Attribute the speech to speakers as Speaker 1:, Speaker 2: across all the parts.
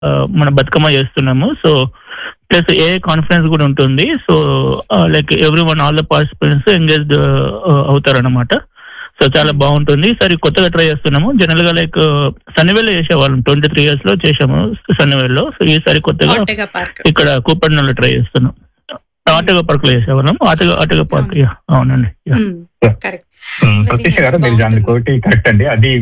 Speaker 1: మన బతుకమ్మ చేస్తున్నాము so plus ఏ conference కూడా ఉంటుంది so like everyone all the participants engaged అవుతారన్నమాట సో చాలా బాగుంటుంది సరే కొత్తగా ట్రై చేస్తున్నాము జనరల్ గా లైక్ సన్నివేల్ చేసేవాళ్ళం ట్వంటీ త్రీ ఇయర్స్ లో చేసాము సన్నివేల్ లో సో ఈసారి కొత్తగా
Speaker 2: ఆటగా పార్క్
Speaker 1: ఇక్కడ కూపట్నంలో ట్రై చేస్తున్నాం ఆటగా పార్క్ లో చేసేవాళ్ళం ఆటగా ఆటగా పార్క్ యా అవునండి యా
Speaker 2: కరెక్ట్
Speaker 3: ఉమ్, ప్రత్యూష గారు మీరు దాని కోటి కరెక్ట్ అండి అది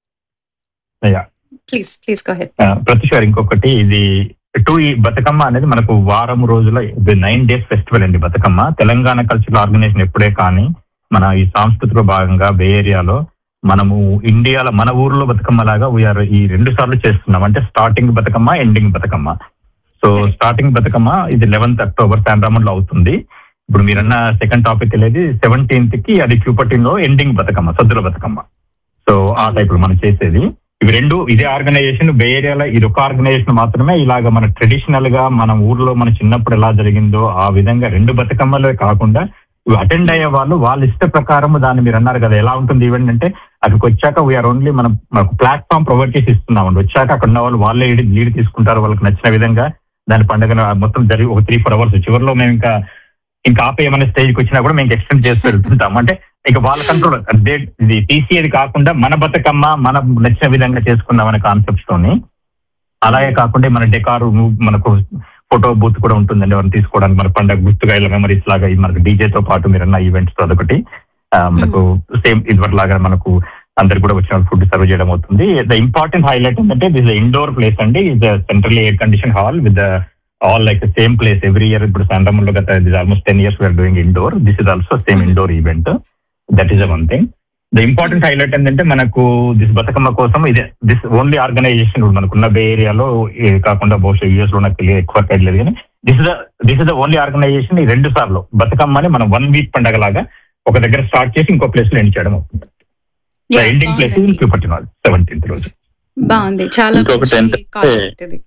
Speaker 3: yeah
Speaker 2: please please go ahead
Speaker 3: ఆ, ప్రత్యూష గారు ఇంకొకటి ఇది టూ ఈ బతుకమ్మ అనేది మనకు వారం రోజుల నైన్ డేస్ ఫెస్టివల్ అండి బతుకమ్మ తెలంగాణ కల్చరల్ ఆర్గనైజేషన్ ఎప్పుడే కానీ మన ఈ సాంస్కృతిక భాగంగా బే ఏరియాలో మనము ఇండియాలో మన ఊర్లో బతుకమ్మ లాగా వీఆర్ ఈ రెండు సార్లు చేస్తున్నాం అంటే starting Bathukamma ending Bathukamma so starting Bathukamma ఇది లెవెన్త్ అక్టోబర్ శాంబ్రామన్ లో అవుతుంది ఇప్పుడు మీరన్న సెకండ్ టాపిక్ అనేది సెవెంటీన్త్ కి అది క్యూపటిన్ లో ఎండింగ్ బతుకమ్మ సద్దుల బతుకమ్మ సో ఆ టైప్ లో మనం చేసేది ఇవి రెండు ఇదే ఆర్గనైజేషన్ బే ఏరియాలో ఇది ఒక ఆర్గనైజేషన్ మాత్రమే ఇలాగ మన ట్రెడిషనల్ గా మన ఊర్లో మన చిన్నప్పుడు ఎలా జరిగిందో ఆ విధంగా రెండు బతుకమ్మలే కాకుండా ఇవి అటెండ్ అయ్యే వాళ్ళు వాళ్ళ ఇష్ట ప్రకారం దాన్ని మీరు అన్నారు కదా ఎలా ఉంటుంది ఈవెంట్ అంటే అక్కడికి వచ్చాక వీఆర్ ఓన్లీ మనం మనకు ప్లాట్ఫామ్ ప్రొవైడ్ చేసి ఇస్తున్నామండి వచ్చాక అక్కడ ఉన్న వాళ్ళు వాళ్ళే లీడ్ తీసుకుంటారు వాళ్ళకి నచ్చిన విధంగా దాని పండుగ మొత్తం జరిగి ఒక త్రీ ఫోర్ అవర్స్ చివరిలో మేము ఇంకా ఇంకా ఆపేయమనే స్టేజ్కి వచ్చినా కూడా మేము ఎక్స్టెండ్ చేస్తూ వెళ్తుంటాం అంటే ఇక వాళ్ళ కంట్రోల్ అదే ఇది తీసేది కాకుండా మన బతుకమ్మ మన నచ్చిన విధంగా చేసుకుందాం అనే కాన్సెప్ట్స్ తోని అలాగే కాకుండా మన డెకారు మనకు ఫోటో బూత్ కూడా ఉంటుందండి ఎవరిని తీసుకోవడానికి మన పండుగ గుర్తుగా ఇలా మెమరీస్ లాగా ఈ మనకు DJ తో పాటు మీరు అన్న ఈవెంట్స్ అదొకటి ఆ, మనకు సేమ్ ఇదివరకు లాగా మనకు అందరికి కూడా వచ్చిన ఫుడ్ సర్వ్ చేయడం అవుతుంది ద ఇంపార్టెంట్ హైలైట్ ఏంటంటే దిస్ ఇండోర్ ప్లేస్ అండి ఇది central air condition hall with all like same place every year ఇప్పుడు సండ్రమంలో గత almost ten years we're doing indoor this is also same indoor event that is one thing the important highlight ఏంటంటే మనకు this Bathukamma కోసం ఇదే this only organisation మనకున్న బే ఏరియాలో కాకుండా బహుశా యూఎస్ లో నాకు తెలియదు ఎక్కువ తెలియదు కానీ this is this is the only organization ఈ రెండు సార్లు బతుకమ్మని మనం వన్ వీక్ పండగ లాగా ఒక దగ్గర స్టార్ట్ చేసి ఇంకో ప్లేస్ లో ఎండ్ చేయడం అవుతుంది ఎండింగ్ ప్లేస్ చూపట్టిన సెవెంటీన్త్ రోజు
Speaker 2: బాగుంది చాలా
Speaker 1: ఇంకొకటి
Speaker 2: మంచి
Speaker 1: ఏంటంటే-
Speaker 2: కాన్సెప్ట్ ఇది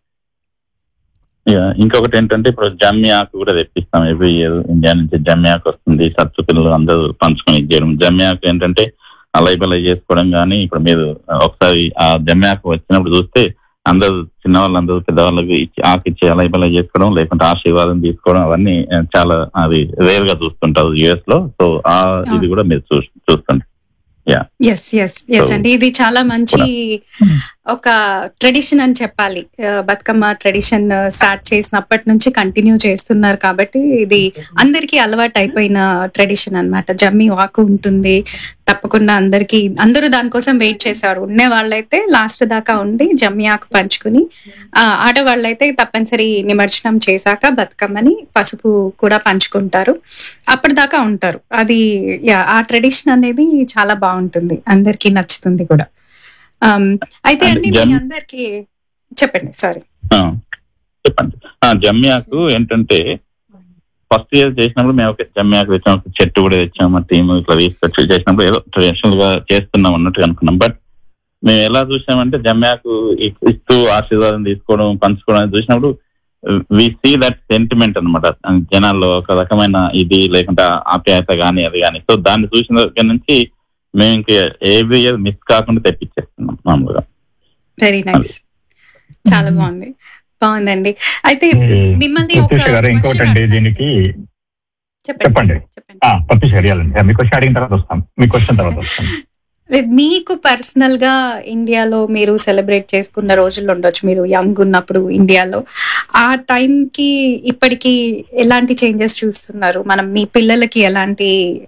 Speaker 1: యా, ఇంకొకటి ఏంటంటే ఇప్పుడు జమ్మి ఆకు కూడా తెప్పిస్తాం ఎవ్రీ ఇయర్ ఇండియా నుంచి జమ్మి ఆకు వస్తుంది సత్తు పిల్లలు అందరూ పంచుకొని ఇచ్చేయడం జమ్మి ఆకు ఏంటంటే అలైబలై చేసుకోవడం కానీ ఇప్పుడు మీరు ఒకసారి ఆ జమ్మి ఆకు వచ్చినప్పుడు చూస్తే అందరూ చిన్నవాళ్ళందరూ పెద్దవాళ్ళకి ఇచ్చి ఆకు ఇచ్చి అలైబలై చేసుకోవడం లేకుంటే ఆశీర్వాదం తీసుకోవడం అవన్నీ ఆ, చాలా అది రేర్ గా చూస్తుంటారు యుఎస్ లో సో ఆ ఇది కూడా మీరు చూ చూస్తుంటారు
Speaker 2: ఎస్ ఎస్ ఎస్
Speaker 1: So-
Speaker 2: అండి ఇది చాలా మంచి ఒక ట్రెడిషన్ అని చెప్పాలి ఆ, బతుకమ్మ ట్రెడిషన్ స్టార్ట్ చేసినప్పటి నుంచి కంటిన్యూ చేస్తున్నారు కాబట్టి ఇది అందరికీ అలవాటు అయిపోయిన ట్రెడిషన్ అన్నమాట జమ్మి వాకు ఉంటుంది తప్పకుండా అందరికి అందరూ దానికోసం వెయిట్ చేశారు ఉండే వాళ్ళైతే లాస్ట్ దాకా ఉండి జమ్మి ఆకు పంచుకుని ఆ, ఆడవాళ్ళైతే తప్పనిసరి నిమజ్జనం చేశాక బతుకమ్మని పసుపు కూడా పంచుకుంటారు అప్పటిదాకా ఉంటారు అది యా, ఆ ట్రెడిషన్ అనేది చాలా బాగుంటుంది అందరికీ నచ్చుతుంది కూడా Um, అయితే అండి మీ
Speaker 1: జమ్-
Speaker 2: అందరికి చెప్పండి సారీ
Speaker 1: ఆ, చెప్పండి ఆ, జమ్మి ఆకు ఏంటంటే ఫస్ట్ ఇయర్ చేసినప్పుడు మేము ఒక జమ్మి ఆకు తెచ్చాం ఒక చెట్టు కూడా తెచ్చాం మా టీం ఇట్లా తీసుకొచ్చి చేసినప్పుడు ఏదో ట్రెడిషనల్ గా చేస్తున్నాం అన్నట్టు అనుకున్నాం బట్ మేము ఎలా చూసామంటే జమ్మి ఆకు ఇ- ఇస్తూ ఆశీర్వాదం తీసుకోవడం పంచుకోవడం అనేది చూసినప్పుడు వి సీ దట్ సెంటిమెంట్ అనమాట జనాల్లో ఒక రకమైన ఇది లేకుంటే ఆప్యాయత కానీ అది కానీ సో దాన్ని చూసిన దగ్గర నుంచి మేము ఇంకా ఎవ్రీ ఇయర్ మిస్ కాకుండా తెప్పించేస్తున్నాం మామూలుగా
Speaker 2: వెరీ నైస్ చాలా బాగుంది బాగుందండి అయితే మిమ్మల్ని ఒక
Speaker 3: ప్రత్యూష గారు ఇంకోటి
Speaker 2: question
Speaker 3: అండి
Speaker 2: అడుగుతాను.
Speaker 3: దీనికి
Speaker 2: చెప్పండి
Speaker 3: చెప్పండి.
Speaker 2: చెప్పండి
Speaker 3: ఆ, ప్రత్యూష గారు ఇవ్వాలండి మీ క్వశ్చన్ అడిగిన తర్వాత వస్తాం మీ క్వశ్చన్ తర్వాత వస్తాం
Speaker 2: లేదు, మీకు పర్సనల్ గా ఇండియాలో మీరు సెలబ్రేట్ చేసుకున్న రోజులు ఉండొచ్చు మీరు యంగ్ ఉన్నప్పుడు ఇండియాలో ఆ టైం కి ఇప్పటికి ఎలాంటి చేంజెస్ చూస్తున్నారు మనం మీ పిల్లలకి ఎలాంటి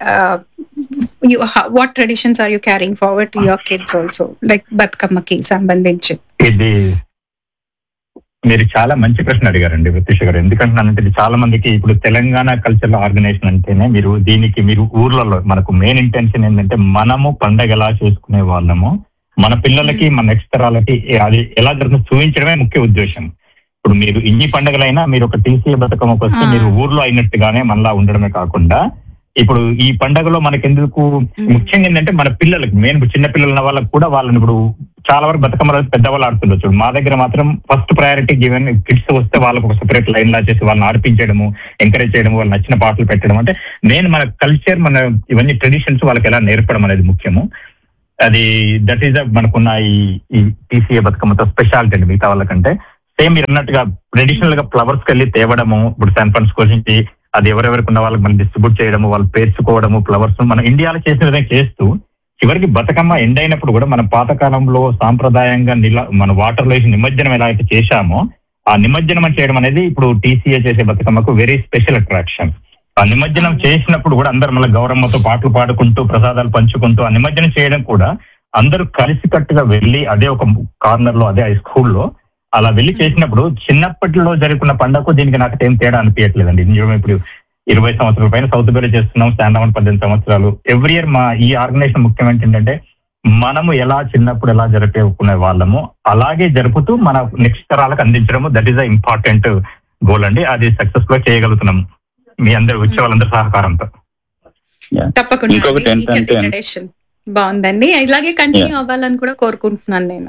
Speaker 2: what traditions are you carrying forward to your kids also like బతుకమ్మకి సంబంధించి
Speaker 3: ఇది మీరు చాలా మంచి ప్రశ్న అడిగారండి ప్రత్యూష గారు ఎందుకంటున్నానంటే ఇది చాలా మందికి ఇప్పుడు తెలంగాణ కల్చరల్ ఆర్గనైజేషన్ అంటేనే మీరు దీనికి మీరు ఊర్లలో మనకు మెయిన్ ఇంటెన్షన్ ఏంటంటే మనము పండగ ఎలా చేసుకునే వాళ్ళము మన పిల్లలకి మన నెక్స్ట్ తరాలకి అది ఎలా జరుగుతుందో చూపించడమే ముఖ్య ఉద్దేశం ఇప్పుడు మీరు ఇన్ని పండుగలైనా మీరు ఒక టీసీఏ బతుకమ్మకు వస్తే
Speaker 2: ఆ.
Speaker 3: మీరు ఊర్లో అయినట్టుగానే మనలా ఉండడమే కాకుండా ఇప్పుడు ఈ పండగలో మనకెందుకు ముఖ్యంగా ఏంటంటే మన పిల్లలకి మెయిన్ చిన్న పిల్లలు ఉన్న వాళ్ళకి కూడా వాళ్ళని ఇప్పుడు చాలా వరకు బతుకమ్మలు పెద్దవాళ్ళు ఆడుతుండొచ్చు మా దగ్గర మాత్రం ఫస్ట్ ప్రయారిటీ గివెన్ కిడ్స్ వస్తే వాళ్ళకు ఒక సెపరేట్ లైన్ లా చేసి వాళ్ళని ఆడిపించడము ఎంకరేజ్ చేయడం వాళ్ళు నచ్చిన పాటలు పెట్టడం అంటే మెయిన్ మన కల్చర్ మన ఇవన్నీ ట్రెడిషన్స్ వాళ్ళకి ఎలా నేర్పడం అనేది ముఖ్యము అది దట్ ఈస్ మనకున్న ఈ ఈ టీసీఏ బతుకమ్మతో స్పెషాలిటీ అండి మిగతా వాళ్ళకంటే సేమ్ మీరు అన్నట్టుగా ట్రెడిషనల్ గా ఫ్లవర్స్ కి వెళ్ళి తేవడము ఇప్పుడు శాన్ ఫ్రాన్సిస్కో నుంచి అది ఎవరెవరికి ఉన్న వాళ్ళకి మనం డిస్ట్రిబ్యూట్ చేయడము వాళ్ళు పేర్చుకోవడము ఫ్లవర్స్ మన ఇండియాలో చేసిన విధంగా చేస్తూ చివరికి బతుకమ్మ ఎండ్ అయినప్పుడు కూడా మనం పాతకాలంలో సాంప్రదాయంగా నిల మన వాటర్ లో వేసి నిమజ్జనం ఎలా అయితే చేశామో ఆ నిమజ్జనం చేయడం అనేది ఇప్పుడు టీసీఏ చేసే బతుకమ్మకు వెరీ స్పెషల్ అట్రాక్షన్ ఆ నిమజ్జనం చేసినప్పుడు కూడా అందరు మళ్ళీ గౌరమ్మతో పాటలు పాడుకుంటూ ప్రసాదాలు పంచుకుంటూ ఆ నిమజ్జనం చేయడం కూడా అందరూ కలిసికట్టుగా వెళ్ళి అదే ఒక కార్నర్ లో అదే హై స్కూల్లో అలా వెళ్ళి చేసినప్పుడు చిన్నప్పటిలో జరుగుతున్న పండగకు దీనికి నాకు ఏం తేడా అనిపించట్లేదండి నిజం ఇప్పుడు ఇరవై సంవత్సరాల పైన సౌత్ బేరే చేస్తున్నాం స్టాండ్ పద్దెనిమిది సంవత్సరాలు ఎవ్రీ ఇయర్ మా ఈ ఆర్గనైజేషన్ ముఖ్యం ఏంటంటే మనము ఎలా చిన్నప్పుడు ఎలా జరుపుకునే వాళ్ళము అలాగే జరుపుతూ మన నెక్స్ట్ తరాలకు అందించడము that is the important goal అండి అది సక్సెస్ఫుల్ చేయగలుగుతున్నాం మీ అందరు వచ్చే వాళ్ళందరి సహకారంతో
Speaker 2: తప్పకుండా
Speaker 1: ఇంకొకటి ఏంటంటే-
Speaker 2: ట్రెడిషన్ బాగుందండి ఇలాగే కంటిన్యూ అవ్వాలని కూడా కోరుకుంటున్నాను నేను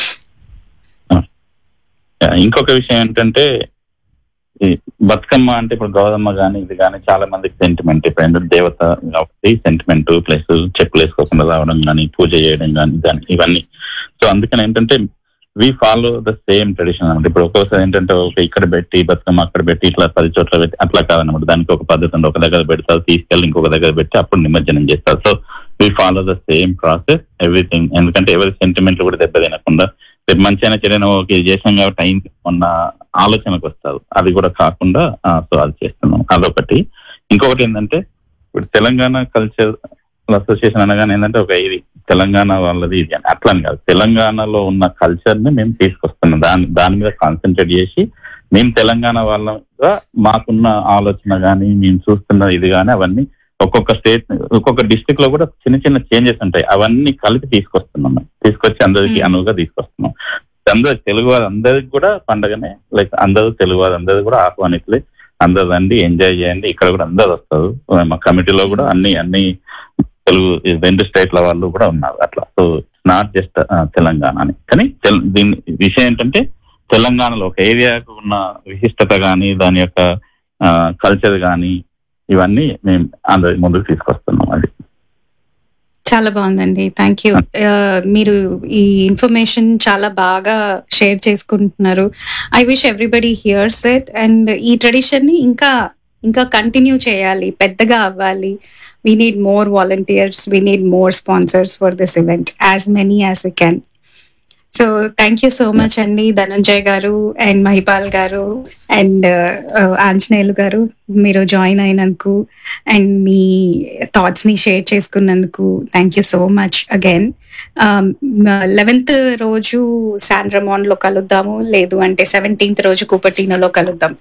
Speaker 1: ఇంకొక విషయం ఏంటంటే ఈ బతుకమ్మ అంటే ఇప్పుడు గౌరమ్మ గాని ఇది కానీ చాలా మందికి సెంటిమెంట్ ఇప్పుడు ఏంటంటే దేవత కాబట్టి సెంటిమెంట్ ప్లస్ చెప్పులు వేసుకోకుండా రావడం కానీ పూజ చేయడం కానీ దాని ఇవన్నీ సో అందుకని ఏంటంటే we follow the same tradition అనమాట ఇప్పుడు ఒక్కోసారి ఏంటంటే ఒక ఇక్కడ పెట్టి బతుకమ్మ అక్కడ పెట్టి ఇట్లా పది చోట్ల పెట్టి అట్లా కాదనమాట దానికి ఒక పద్ధతి ఉంది ఒక దగ్గర పెడతారు తీసుకెళ్ళి ఇంకొక దగ్గర పెట్టి అప్పుడు నిమజ్జనం చేస్తారు so we follow the same process everything ఎందుకంటే ఎవరి సెంటిమెంట్ కూడా దెబ్బ తినకుండా రేపు మంచిగా చెడైన ఓకే చేసాం కాబట్టి అయింది ఉన్న ఆలోచనకు వస్తారు అది కూడా కాకుండా సో అది చేస్తున్నాం అదొకటి ఇంకొకటి ఏంటంటే ఇప్పుడు తెలంగాణ కల్చర్ అసోసియేషన్ అనగానే ఏంటంటే ఒక ఇది తెలంగాణ వాళ్ళది ఇది అని అట్లా అని కాదు తెలంగాణలో ఉన్న కల్చర్ ని మేము తీసుకొస్తున్నాం దాని దాని మీద కాన్సన్ట్రేట్ చేసి మేము తెలంగాణ వాళ్ళగా మాకున్న ఆలోచన కానీ మేము చూస్తున్న ఇది కానీ అవన్నీ ఒక్కొక్క స్టేట్ ఒక్కొక్క డిస్ట్రిక్ట్ లో కూడా చిన్న చిన్న చేంజెస్ ఉంటాయి అవన్నీ కలిపి తీసుకొస్తున్నాం మేము. తీసుకొచ్చి అందరికి
Speaker 2: Hmm.
Speaker 1: అనువుగా తీసుకొస్తున్నాం అందరు తెలుగు వారు అందరికి కూడా పండగనే లైక్ అందరూ తెలుగు వారు అందరూ కూడా ఆహ్వానితులే అందరు రండి ఎంజాయ్ చేయండి ఇక్కడ కూడా అందరు వస్తారు మా కమిటీలో కూడా అన్ని అన్ని తెలుగు ఈ రెండు స్టేట్ల వాళ్ళు కూడా ఉన్నారు అట్లా సో నాట్ జస్ట్ తెలంగాణ అని కానీ తెల్- దీని విషయం ఏంటంటే తెలంగాణలో ఒక ఏరియాకు ఉన్న విశిష్టత కానీ దాని యొక్క కల్చర్ కానీ ఇవన్నీ మేము అందరి ముందుకు తీసుకొస్తున్నాం అది
Speaker 2: చాలా బాగుందండి థ్యాంక్ యూ మీరు ఈ ఇన్ఫర్మేషన్ చాలా బాగా షేర్ చేసుకుంటున్నారు I wish everybody hears it and ఈ ట్రెడిషన్ ని ఇంకా ఇంకా కంటిన్యూ చేయాలి పెద్దగా అవ్వాలి we need more volunteers we need more sponsors for this event as many as we can so thank you so much అండి ధనంజయ్ గారు అండ్ మహిపాల్ గారు అండ్ ఆంజనేయులు గారు మీరు జాయిన్ అయినందుకు అండ్ మీ థాట్స్ ని షేర్ చేసుకున్నందుకు thank you so much again eleventh రోజు శాన్ రమోన్ లో కలుద్దాము లేదు అంటే సెవెంటీన్త్ రోజు కుపటినోలో కలుద్దాం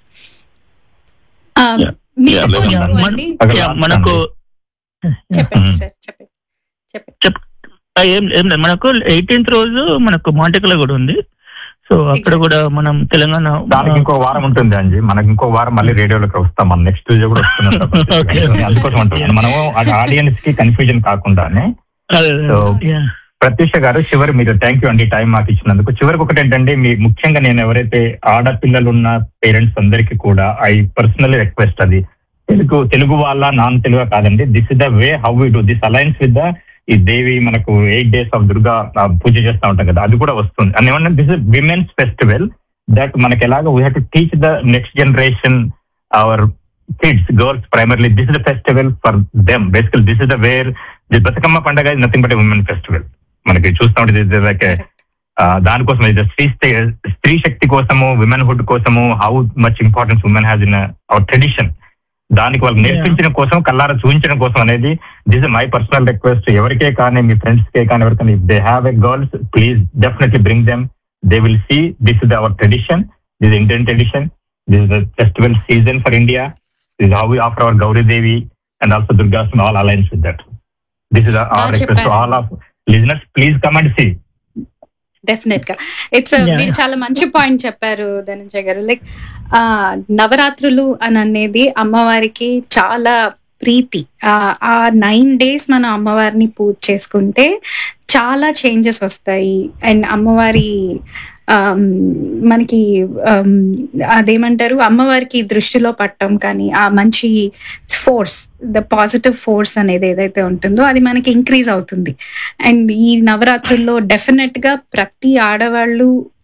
Speaker 2: Um,
Speaker 1: Yeah.
Speaker 2: మీ
Speaker 1: Yeah,
Speaker 2: phone
Speaker 1: yeah,
Speaker 2: number
Speaker 4: మన-
Speaker 2: అండి
Speaker 3: అక్కడ
Speaker 4: యా, మనకు
Speaker 2: చెప్పండి
Speaker 3: Mm.
Speaker 2: సార్ చెప్పండి చెప్పండి
Speaker 4: ఆ, ఏం ఏం లేదు మనకు ఎయిటీన్త్ రోజు మనకు మాంటికలో కూడా ఉంది సో అక్కడ కూడా మనం తెలంగాణ
Speaker 3: దానికి ఇంకో వారం ఉంటుంది అంజీ మనకి ఇంకో వారం మళ్ళీ రేడియోలోకి వస్తాం మనం నెక్స్ట్ ట్యూస్డే కూడా వస్తున్నాం
Speaker 4: Okay.
Speaker 3: కాబట్టి అందుకోసం ఉంటుంది మనము ఆడియన్స్ కి కన్ఫ్యూజన్ కాకుండానే
Speaker 4: అదే, అదే.
Speaker 3: So,
Speaker 4: yeah.
Speaker 3: ప్రత్యూష గారు చివరి మీరు థ్యాంక్ యూ అండి టైం మాకు ఇచ్చినందుకు చివరికి ఒకటి ఏంటంటే మీ ముఖ్యంగా నేను ఎవరైతే ఆడపిల్లలు ఉన్న పేరెంట్స్ అందరికీ కూడా ఐ పర్సనల్ రిక్వెస్ట్ అది తెలుగు తెలుగు వాళ్ళ నాన్ తెలుగు కాదండి this is the way how we do this alliance with the ఈ దేవి మనకు ఎయిట్ డేస్ ఆఫ్ దుర్గా ఆ, పూజ చేస్తూ ఉంటాం కదా అది కూడా వస్తుంది అని ఏమన్నా this is women's festival that మనకి ఎలాగ we have to teach the next generation our kids girls primarily this is the festival for them basically this is the where the Bathukamma పండుగ is nothing but women festival మనకి చూస్తా ఉంటే like దానికోసం ఇది స్త్రీ స్త్రీ శక్తి కోసము విమెన్ హుడ్ కోసము how much importance women has in our tradition దానికి వాళ్ళకి నేర్పించడం కోసం కల్లారా చూపించడం కోసం అనేది దిస్ మై పర్సనల్ రిక్వెస్ట్ ఎవరికే కానీ మీ ఫ్రెండ్స్ కే కానీ ఎవరికైనా if they have a girls please definitely bring them they will see this is our tradition this Indian tradition this the festival season for India this how we offer our Gauri Devi and also Durgashtami all alliance with that this is
Speaker 2: బాగా
Speaker 3: our request
Speaker 2: చెప్పారు.
Speaker 3: All of listeners please come and see
Speaker 2: definite గా it's
Speaker 4: Yeah.
Speaker 2: మీరు చాలా మంచి point చెప్పారు ధనంజయ్ గారు like ఆ నవరాత్రులు అని అనేది అమ్మవారికి చాలా ప్రీతి ఆ, ఆ నైన్ డేస్ మనం అమ్మవారిని పూజ చేసుకుంటే చాలా చేంజెస్ వస్తాయి అండ్ అమ్మవారి ఆమ్, మనకి ఆమ్, అదేమంటారు అమ్మవారికి దృష్టిలో పట్టం కానీ ఆ మంచి ఫోర్స్ ద పాజిటివ్ ఫోర్స్ అనేది ఏదైతే ఉంటుందో అది మనకి ఇంక్రీజ్ అవుతుంది అండ్ ఈ నవరాత్రుల్లో డెఫినెట్ గా ప్రతి ఆడవాళ్ళు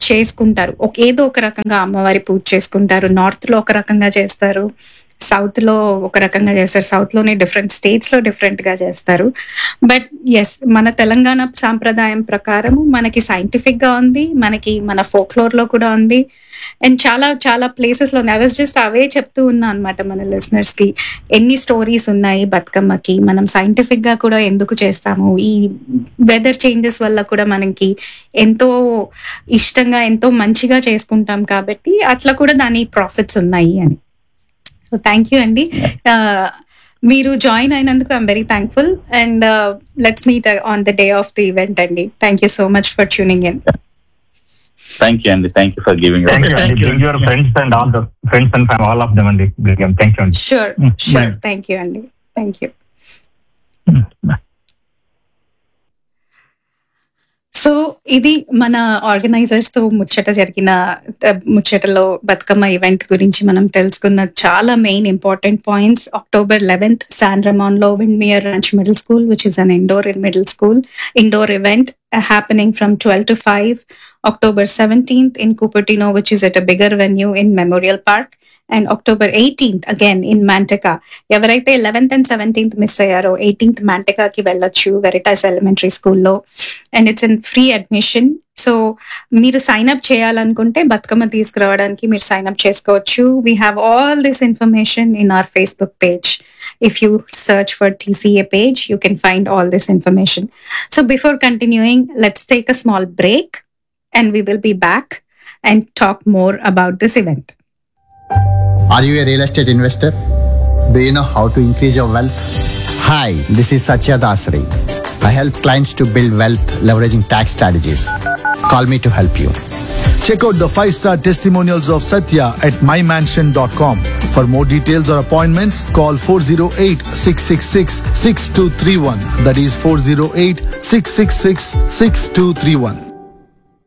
Speaker 2: చేసుకుంటారు ఒక ఏదో ఒక రకంగా అమ్మవారి పూజ చేసుకుంటారు నార్త్ లో ఒక రకంగా చేస్తారు సౌత్ లో ఒక రకంగా చేస్తారు సౌత్ లోనే డిఫరెంట్ స్టేట్స్ లో డిఫరెంట్ గా చేస్తారు బట్ ఎస్ మన తెలంగాణ సాంప్రదాయం ప్రకారం మనకి సైంటిఫిక్ గా ఉంది మనకి మన ఫోక్లోర్ లో కూడా ఉంది అండ్ చాలా చాలా ప్లేసెస్ లో ఐ వాజ్ జస్ట్ అవే చెప్తూ ఉన్నా అనమాట మన లిసనర్స్ కి ఎన్ని స్టోరీస్ ఉన్నాయి బతుకమ్మకి మనం సైంటిఫిక్ గా కూడా ఎందుకు చేస్తాము ఈ వెదర్ చేంజెస్ వల్ల కూడా మనకి ఎంతో ఇష్టంగా ఎంతో మంచిగా చేసుకుంటాం కాబట్టి అట్లా కూడా దాని ప్రాఫిట్స్ ఉన్నాయి అని సో థ్యాంక్ యూ అండి Uh, మీరు జాయిన్ అయినందుకు I'm very thankful and let's meet on the day of the event అండి thank you so much for tuning in
Speaker 1: thank you అండి thank you for giving
Speaker 3: thank you అండి
Speaker 4: Thank you.
Speaker 3: Bring your friends and all the friends and family all of them అండి thank you అండి
Speaker 2: sure
Speaker 4: Mm,
Speaker 2: sure
Speaker 4: bye.
Speaker 2: Thank you అండి thank you so ఇది మన organisers తో ముచ్చట జరిగిన uh, ముచ్చటలో Bathukamma event గురించి మనం తెలుసుకున్న చాలా main important points October eleventh San Ramon లో Windemere ranch middle school which is an indoor in middle school indoor event uh, happening from 12 to 5 october 17th in cupertino which is at a bigger venue in memorial park and october 18th again in manteca ఎవరైతే eleventh and seventeenth miss అయ్యారో eighteenth కి వెళ్ళొచ్చు Veritas elementary స్కూల్లో and it's in free admission so మీరు sign up చేయాలనుకుంటే బతుకమ్మ తీసుకురావడానికి మీరు sign up చేసుకోవచ్చు we have all this information in our Facebook page if you search for TCA page, you can find all this information. So before continuing, let's take a small break and we will be back and talk more about this event.
Speaker 5: Are you a real estate investor? Do you know how to increase your wealth? Hi, this is Satya Dasari. I help clients to build wealth leveraging tax strategies. Call me to help you.
Speaker 6: Check out the five star testimonials of Satya at mymansion.com. For more details or appointments, call 408 666 6231. That is 408 666 6231.